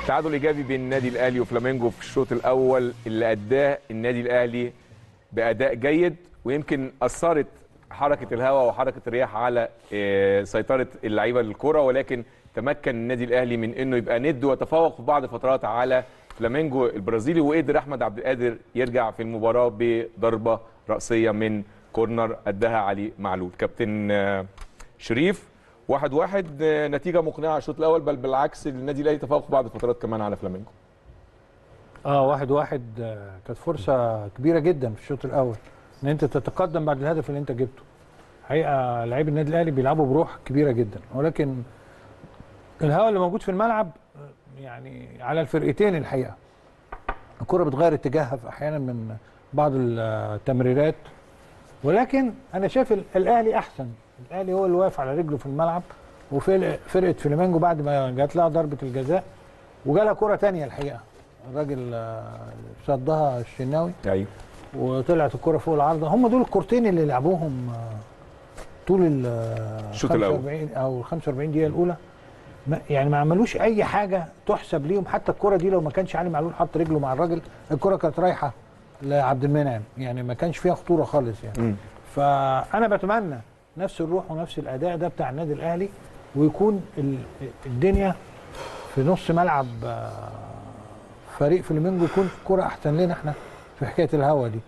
تعادل ايجابي بين النادي الاهلي وفلامينجو في الشوط الاول اللي اداه النادي الاهلي باداء جيد ويمكن اثرت حركه الهواء وحركه الرياح على آه، سيطره اللعيبه للكره ولكن تمكن النادي الاهلي من انه يبقى ند وتفوق في بعض الفترات على فلامينجو البرازيلي وقدر احمد عبد القادر يرجع في المباراه بضربه راسيه من كورنر اداها علي معلول كابتن آه، شريف واحد واحد آه، نتيجه مقنعه الشوط الاول بل بالعكس النادي الاهلي تفوق في بعض الفترات كمان على فلامينجو اه واحد واحد آه، كانت فرصه كبيره جدا في الشوط الاول ان انت تتقدم بعد الهدف اللي انت جبته حقيقه لعيب النادي الاهلي بيلعبوا بروح كبيره جدا ولكن الهواء اللي موجود في الملعب آه، يعني على الفرقتين الحقيقه الكره بتغير اتجاهها في احيانا من بعض التمريرات ولكن انا شايف ال- الاهلي احسن الاهلي هو اللي واقف على رجله في الملعب وفرقه فلامينجو بعد ما جات لها ضربه الجزاء وجالها كره تانية الحقيقه الراجل آه، صدها الشناوي ايوه وطلعت الكره فوق العارضه هم دول الكورتين اللي لعبوهم آه، طول ال الشوط الأول. 45 او ال 45 دقيقه الاولى ما يعني ما عملوش اي حاجه تحسب ليهم حتى الكره دي لو ما كانش علي معلول حط رجله مع الراجل الكره كانت رايحه لعبد المنعم يعني ما كانش فيها خطوره خالص يعني مم. فانا بتمنى نفس الروح ونفس الاداء ده بتاع النادي الاهلي ويكون ال- الدنيا في نص ملعب آه، فريق فلامينجو يكون كرة احسن لنا احنا في حكايه الهوا دي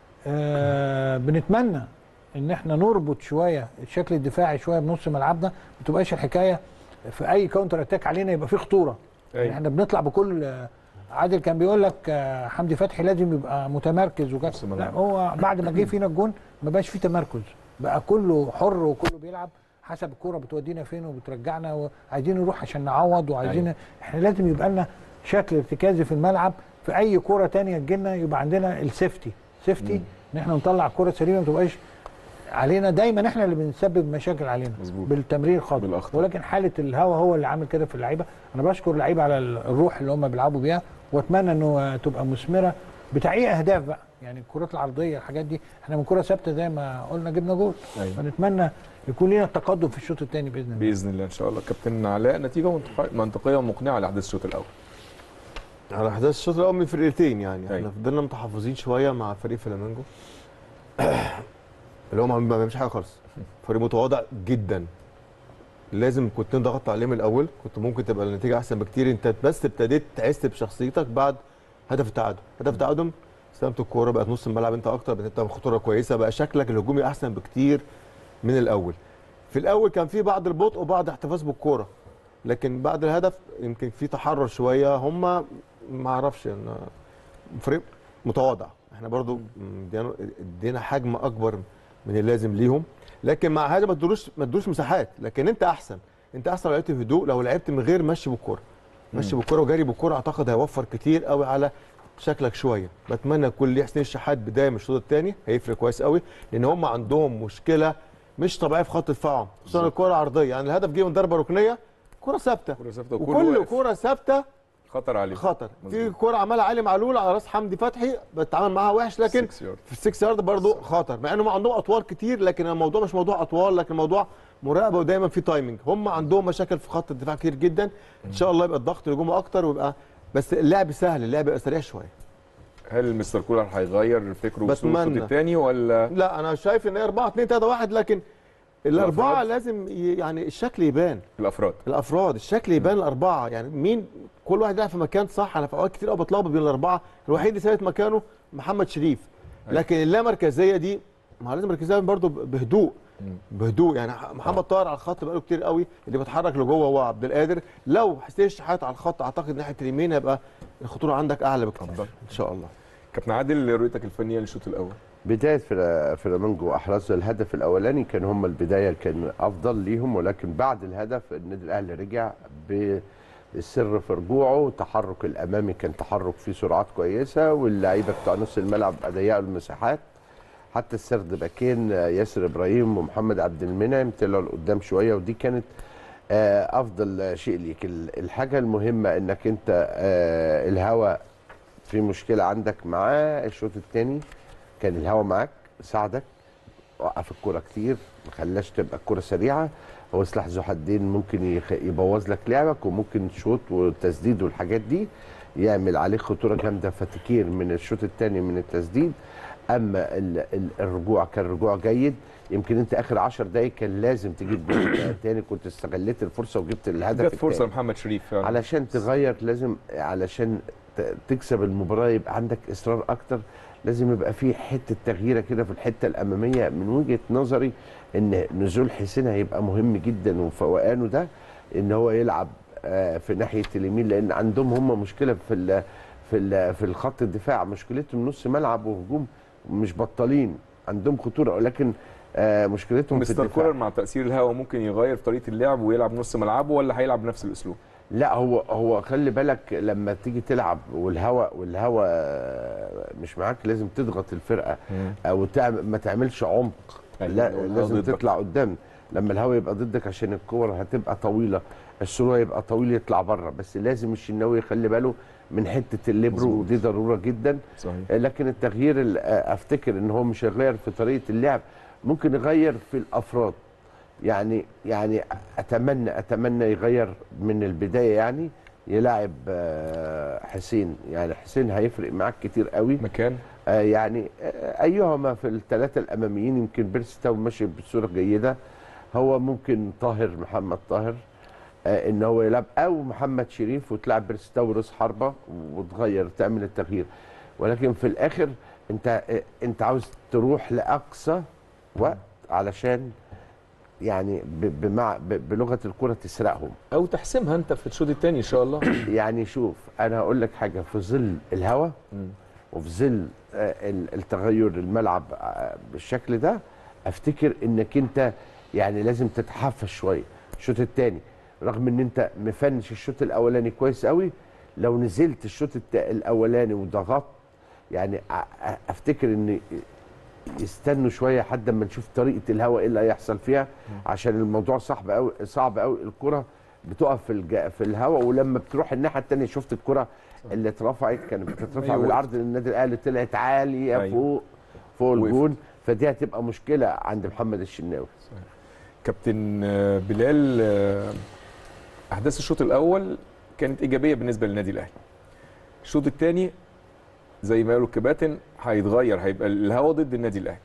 آه بنتمنى ان احنا نربط شويه الشكل الدفاعي شويه بنص ملعبنا ما تبقاش الحكايه في اي كاونتر اتاك علينا يبقى في خطوره يعني احنا بنطلع بكل آه، عادل كان بيقول لك آه، حمدي فتحي لازم يبقى متمركز وكده نص لا ملعب. هو بعد ما جه فينا الجون ما بقاش فيه تمركز بقى كله حر وكله بيلعب حسب الكوره بتودينا فين وبترجعنا وعايزين نروح عشان نعوض وعايزين أيوة. احنا لازم يبقى لنا شكل ارتكازي في الملعب في اي كوره تانية تجيلنا يبقى عندنا السيفتي سيفتي ان احنا نطلع كوره سليمه ما تبقاش علينا دايما احنا اللي بنسبب مشاكل علينا مظبوط. بالتمرير خاطئ بالأخطاء. ولكن حاله الهوا هو اللي عامل كده في اللعيبه انا بشكر اللعيبه على الروح اللي هم بيلعبوا بيها واتمنى انه تبقى مثمره بتحقيق اهداف بقى يعني الكرات العرضيه الحاجات دي احنا من كره ثابته زي ما قلنا جبنا جول أيوة. فنتمنى يكون لنا التقدم في الشوط الثاني باذن الله باذن الله ان شاء الله كابتن علاء نتيجه منطقيه منطقيه ومقنعه لاحداث الشوط الاول على احداث الشوط الاول من فرقتين يعني أيوة. احنا فضلنا متحفظين شويه مع فريق فلامينجو اللي هو ما ما بيعملش حاجه خالص فريق متواضع جدا لازم كنت نضغط عليه من الاول كنت ممكن تبقى النتيجه احسن بكتير انت بس ابتديت تعست بشخصيتك بعد هدف التعادل هدف التعادل استلمت الكوره بقت نص الملعب انت اكتر بقيت انت خطوره كويسه بقى شكلك الهجومي احسن بكتير من الاول في الاول كان في بعض البطء وبعض احتفاظ بالكوره لكن بعد الهدف يمكن في تحرر شويه هم ما اعرفش ان فريق متواضع احنا برضو ادينا- ادينا حجم اكبر من اللازم ليهم لكن مع هذا ما تدوش ما تدوش مساحات لكن انت احسن انت احسن لو لعبت في هدوء لو لعبت من غير مشي بالكوره مشي بالكوره وجري بالكوره اعتقد هيوفر كتير قوي على شكلك شويه بتمنى يكون ليه حسين الشحات بدايه من الشوط الثاني هيفرق كويس قوي لان هم عندهم مشكله مش طبيعيه في خط دفاعهم خصوصا الكوره عرضيه يعني الهدف جه من ضربه ركنيه كوره ثابته كره ثابته وكله وكل واقف. كوره ثابته خطر عليه خطر في مظبوط. كوره عملها علي معلول على راس حمدي فتحي بتعامل معاها وحش لكن 6 يارد. في السكس يارد برضه خطر مع انهم عندهم اطوال كتير لكن الموضوع مش موضوع اطوال لكن موضوع مراقبه ودايما في تايمنج هم عندهم مشاكل في خط الدفاع كتير جدا ان شاء الله يبقى الضغط الهجومي اكتر ويبقى بس اللعب سهل اللعب يبقى سريع شويه هل مستر كولر هيغير فكره واسلوبه الشوط بتمنى. الثاني ولا لا انا شايف ان هي 4 2 3 1 لكن الاربعه الأفراد. لازم ي- يعني الشكل يبان الافراد الافراد الشكل يبان الاربعه يعني مين كل واحد يلعب في مكان صح انا في اوقات كتير قوي بتلخبط بين الاربعه الوحيد اللي ثابت مكانه محمد شريف أيوة. لكن اللامركزيه دي ما هو لازم مركزيه برضه بهدوء بهدوء يعني محمد طاهر على الخط بقاله كتير قوي اللي بيتحرك لجوه هو عبد القادر لو حسين الشحات على الخط اعتقد ناحيه اليمين هيبقى الخطوره عندك اعلى بكتير أفضل. ان شاء الله كابتن عادل رؤيتك الفنيه للشوط الاول بدايه فلا- فلامينجو احرزوا الهدف الاولاني كان هم البدايه كان افضل ليهم ولكن بعد الهدف النادي الاهلي رجع بالسر في رجوعه والتحرك الامامي كان تحرك فيه سرعات كويسه واللعيبه بتوع نص الملعب ضيقوا المساحات حتى السرد باكين آه، ياسر ابراهيم ومحمد عبد المنعم طلعوا لقدام شويه ودي كانت آه، افضل شيء ليك ال- الحاجه المهمه انك انت آه، الهوا في مشكله عندك معاه الشوط الثاني كان الهوا معاك ساعدك وقف الكرة كتير ما خلاش تبقى الكرة سريعة هو سلاح ذو حدين ممكن يخ- يبوظ لك لعبك وممكن شوط وتسديد والحاجات دي يعمل عليك خطوره جامده فتكير من الشوط الثاني من التسديد اما ال- ال- الرجوع كان رجوع جيد يمكن انت اخر 10 دقايق كان لازم تجيب جول تاني كنت استغليت الفرصه وجبت الهدف جت فرصه التاني. لمحمد شريف فعلا علشان تغير لازم علشان ت- تكسب المباراه يبقى عندك اصرار اكتر لازم يبقى في حته تغييره كده في الحته الاماميه من وجهه نظري ان نزول حسين هيبقى مهم جدا وفوقانه ده ان هو يلعب آه، في ناحيه اليمين لان عندهم هم مشكله في ال في ال في الخط الدفاع مشكلتهم نص ملعب وهجوم مش بطالين عندهم خطوره ولكن آه، مشكلتهم في مستر الدفاع كولر مع تاثير الهوا ممكن يغير في طريقه اللعب ويلعب نص ملعبه ولا هيلعب بنفس الاسلوب لا هو هو خلي بالك لما تيجي تلعب والهواء والهواء مش معاك لازم تضغط الفرقه او تعمل ما تعملش عمق أيوة، لا لو الهوا لازم ضدك. تطلع قدام لما الهواء يبقى ضدك عشان الكور هتبقى طويله السرعه يبقى طويل يطلع بره بس لازم الشناوي يخلي باله من حته الليبرو مظبوط. ودي ضروره جدا صحيح لكن التغيير ال- افتكر ان هو مش هيغير في طريقه اللعب ممكن يغير في الافراد يعني يعني اتمنى اتمنى يغير من البدايه يعني يلاعب آه، حسين يعني حسين هيفرق معاك كتير قوي مكان آه، يعني آه، ايهما في الثلاثه الاماميين يمكن بيرستاو ماشي بصوره جيده هو ممكن طاهر محمد طاهر آه، ان هو يلعب او محمد شريف وتلعب بيرستاو راس حربه وتغير تعمل التغيير ولكن في الاخر انت آه، انت عاوز تروح لاقصى وقت علشان يعني ب- بمع ب- بلغه الكره تسرقهم او تحسمها انت في الشوط الثاني ان شاء الله يعني شوف انا هقول لك حاجه في ظل الهوا مم. وفي ظل آه، ال- التغير الملعب آه، بالشكل ده افتكر انك انت يعني لازم تتحفز شويه الشوط الثاني رغم ان انت مفنش الشوط الاولاني كويس قوي لو نزلت الشوط الت- الاولاني وضغطت يعني أ- أ- افتكر ان يستنوا شويه لحد ما نشوف طريقه الهواء ايه اللي هيحصل فيها عشان الموضوع صعب قوي صعب قوي الكره بتقف في الج... في الهواء ولما بتروح الناحيه الثانيه شفت الكره اللي اترفعت كانت بتترفع أيوة. بالعرض للنادي الاهلي طلعت عاليه أيوة. فوق فوق وقفت. الجون فدي هتبقى مشكله عند محمد الشناوي كابتن آه، بلال آه، احداث الشوط الاول كانت ايجابيه بالنسبه للنادي الاهلي الشوط الثاني زي ما قالوا الكباتن هيتغير هيبقى الهوا ضد النادي الاهلي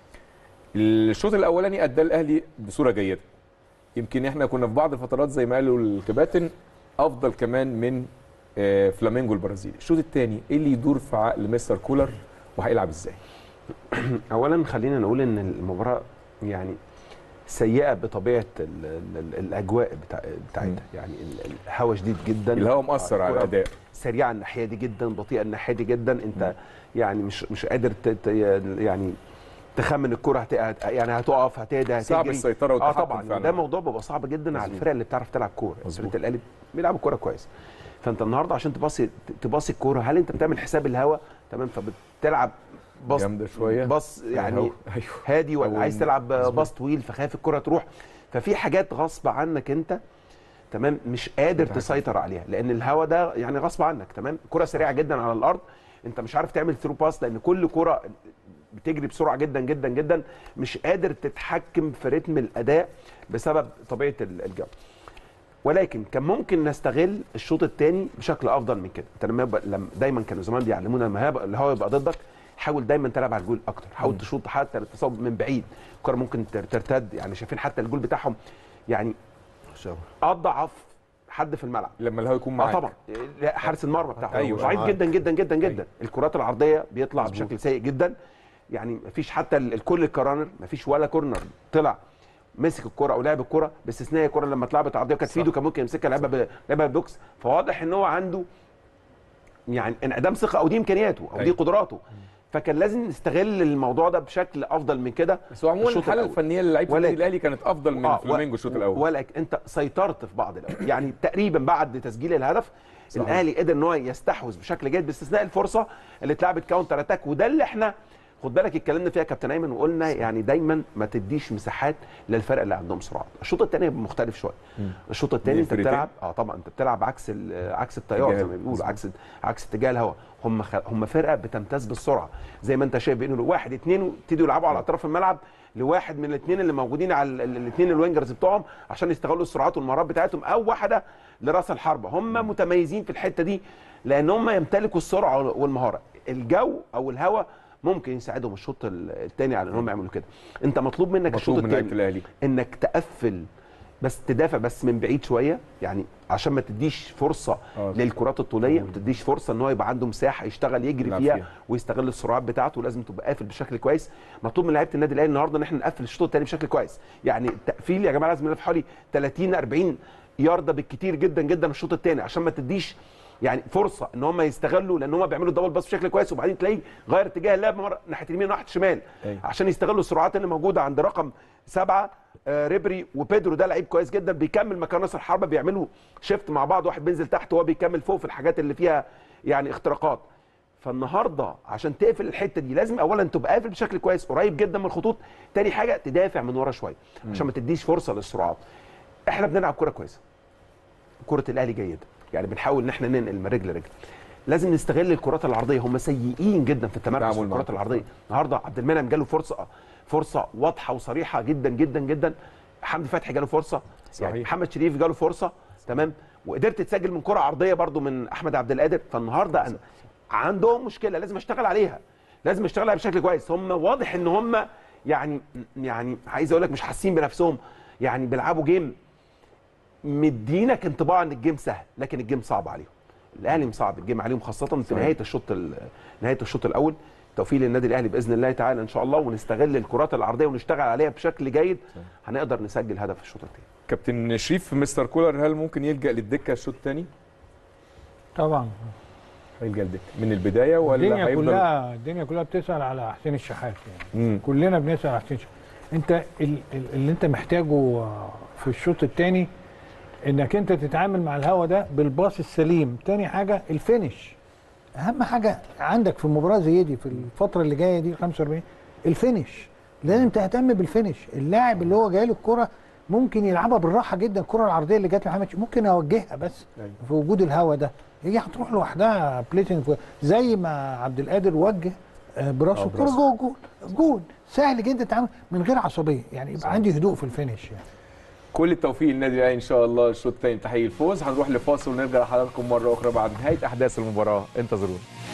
الشوط الاولاني ادى الاهلي بصوره جيده يمكن احنا كنا في بعض الفترات زي ما قالوا الكباتن افضل كمان من آه، فلامينجو البرازيلي الشوط الثاني ايه اللي يدور في عقل مستر كولر وهيلعب ازاي اولا خلينا نقول ان المباراه يعني سيئه بطبيعه ال ال الاجواء بتاع بتاعتها يعني ال- الهوا شديد جدا الهوا مأثر على الكرة الاداء سريعه الناحيه دي جدا بطيئه الناحيه دي جدا انت يعني مش مش قادر ت- ت- يعني تخمن الكره هت... هت- يعني هتقف هتهدى هتجري صعب السيطره اه والتحكم طبعا فعلا. ده موضوع بيبقى صعب جدا على مظبوط. الفرق اللي بتعرف تلعب كوره مظبوط. فرقه الاهلي بيلعبوا كوره كويس فانت النهارده عشان تباصي تباصي الكوره هل انت بتعمل حساب الهوا تمام فبتلعب باص جامده شويه باص يعني ايوه هادي أو ولا عايز تلعب مظبوط. باص طويل فخايف الكره تروح ففي حاجات غصب عنك انت تمام مش قادر متعكس. تسيطر عليها لان الهوا ده يعني غصب عنك تمام كره سريعه جدا على الارض انت مش عارف تعمل ثرو باس لان كل كره بتجري بسرعه جدا جدا جدا مش قادر تتحكم في رتم الاداء بسبب طبيعه ال- الجو ولكن كان ممكن نستغل الشوط الثاني بشكل افضل من كده انت لما يبقى لما دايما كانوا زمان بيعلمونا لما هيبقى- الهوا يبقى ضدك حاول دايما تلعب على الجول اكتر حاول تشوط حتى التصوب من بعيد الكره ممكن تر- ترتد يعني شايفين حتى الجول بتاعهم يعني اضعف حد في الملعب لما الهوا يكون اه معاك طبعا لا، حارس المرمى بتاعهم أيوة. أيوة. ضعيف معاك. جدا جدا جدا جدا أيوة. الكرات العرضيه بيطلع مظبوط. بشكل سيء جدا يعني مفيش حتى ال- الكل الكرانر مفيش ولا كورنر طلع مسك الكره او لعب الكره باستثناء الكره لما اتلعبت عرضيه وكانت في ايده كان ممكن يمسكها لعبها ب- لعبها بوكس فواضح ان هو عنده يعني انعدام ثقه او دي امكانياته او دي أيوة. قدراته فكان لازم نستغل الموضوع ده بشكل افضل من كده بس هو عموما الشوط الحاله الأول. الفنيه للعيبه ولكن- النادي الاهلي كانت افضل من آه، فلامينجو الشوط الاول ولكن انت سيطرت في بعض الاوقات يعني تقريبا بعد تسجيل الهدف صحيح. الاهلي قدر ان هو يستحوذ بشكل جيد باستثناء الفرصه اللي اتلعبت كاونتر اتاك وده اللي احنا خد بالك اتكلمنا فيها كابتن ايمن وقلنا يعني دايما ما تديش مساحات للفرق اللي عندهم سرعات الشوط الثاني هيبقى مختلف شويه الشوط الثاني انت الفرقتين؟ بتلعب اه طبعا انت بتلعب عكس ال- عكس التيار زي ما اتجاه. بيقولوا عكس عكس اتجاه الهواء هم خ... هم فرقه بتمتاز بالسرعه زي ما انت شايف بينه واحد اثنين وابتدوا يلعبوا على اطراف الملعب لواحد من الاثنين اللي موجودين على الاثنين الوينجرز بتوعهم عشان يستغلوا السرعات والمهارات بتاعتهم او واحده لراس الحربه هم متميزين في الحته دي لان هم يمتلكوا السرعه والمهاره الجو او الهواء ممكن يساعدهم الشوط الثاني على انهم يعملوا كده انت مطلوب منك الشوط مطلوب من لعيبه الثاني الاهلي انك تقفل بس تدافع بس من بعيد شويه يعني عشان ما تديش فرصه آه. للكرات الطوليه ما تديش فرصه ان هو يبقى عنده مساحه يشتغل يجري يلعب فيها فيها. ويستغل السرعات بتاعته لازم تبقى قافل بشكل كويس مطلوب من لعيبه النادي الاهلي النهارده ان احنا نقفل الشوط الثاني بشكل كويس يعني التقفيل يا جماعه لازم نلعب حوالي 30 40 يارده بالكتير جدا جدا الشوط الثاني عشان ما تديش يعني فرصه ان هم يستغلوا لان هم بيعملوا دبل باس بشكل كويس وبعدين تلاقيه غير اتجاه اللعب مره ناحيه اليمين وناحيه الشمال أيوة. عشان يستغلوا السرعات اللي موجوده عند رقم سبعه آه ريبري وبيدرو ده لعيب كويس جدا بيكمل مكان راس الحربه بيعملوا شيفت مع بعض واحد بينزل تحت وهو بيكمل فوق في الحاجات اللي فيها يعني اختراقات فالنهارده عشان تقفل الحته دي لازم اولا تبقى قافل بشكل كويس قريب جدا من الخطوط تاني حاجه تدافع من ورا شويه عشان ما تديش فرصه للسرعات احنا بنلعب كوره كويسه كره الاهلي جيده يعني بنحاول ان احنا ننقل من رجل لرجل لازم نستغل الكرات العرضيه هم سيئين جدا في التمركز في تعامل مع الكرات العرضيه النهارده عبد المنعم جاله فرصه فرصه واضحه وصريحه جدا جدا جدا حمدي فتحي جاله فرصه صحيح. يعني محمد شريف جاله فرصه تمام وقدرت تسجل من كره عرضيه برضو من احمد عبد القادر فالنهارده أنا عندهم مشكله لازم اشتغل عليها لازم اشتغل عليها بشكل كويس هم واضح ان هم يعني يعني عايز اقول لك مش حاسين بنفسهم يعني بيلعبوا جيم مدينك انطباع ان الجيم سهل لكن الجيم صعب عليهم الاهلي مصعب الجيم عليهم خاصه في صحيح. نهايه الشوط ال- نهايه الشوط الاول توفيق للنادي الاهلي باذن الله تعالى ان شاء الله ونستغل الكرات العرضيه ونشتغل عليها بشكل جيد هنقدر نسجل هدف في الشوط الثاني كابتن شريف مستر كولر هل ممكن يلجا للدكه الشوط الثاني؟ طبعا هيلجا للدكه من البدايه ولا الدنيا هيفضل كلها الدنيا كلها بتسال على حسين الشحات يعني مم. كلنا بنسال على حسين الشحات انت ال- ال- اللي انت محتاجه آه، في الشوط الثاني انك انت تتعامل مع الهوا ده بالباص السليم تاني حاجه الفينش اهم حاجه عندك في مباراه زي دي في الفتره اللي جايه دي 45 الفينش لازم تهتم بالفينش اللاعب اللي هو جاي له الكره ممكن يلعبها بالراحه جدا الكره العرضيه اللي جت لمحمد شريف ممكن اوجهها بس أيوة. في وجود الهوا ده هي هتروح لوحدها بليتنج زي ما عبد القادر وجه آه، براسه آه، الكره براسه. جوه جول جول سهل جدا تتعامل من غير عصبيه يعني يبقى عندي هدوء في الفينش يعني كل التوفيق للنادي الاهلي ان شاء الله الشوط الثاني تحقيق الفوز هنروح لفاصل ونرجع لحضراتكم مره اخرى بعد نهايه احداث المباراه انتظرونا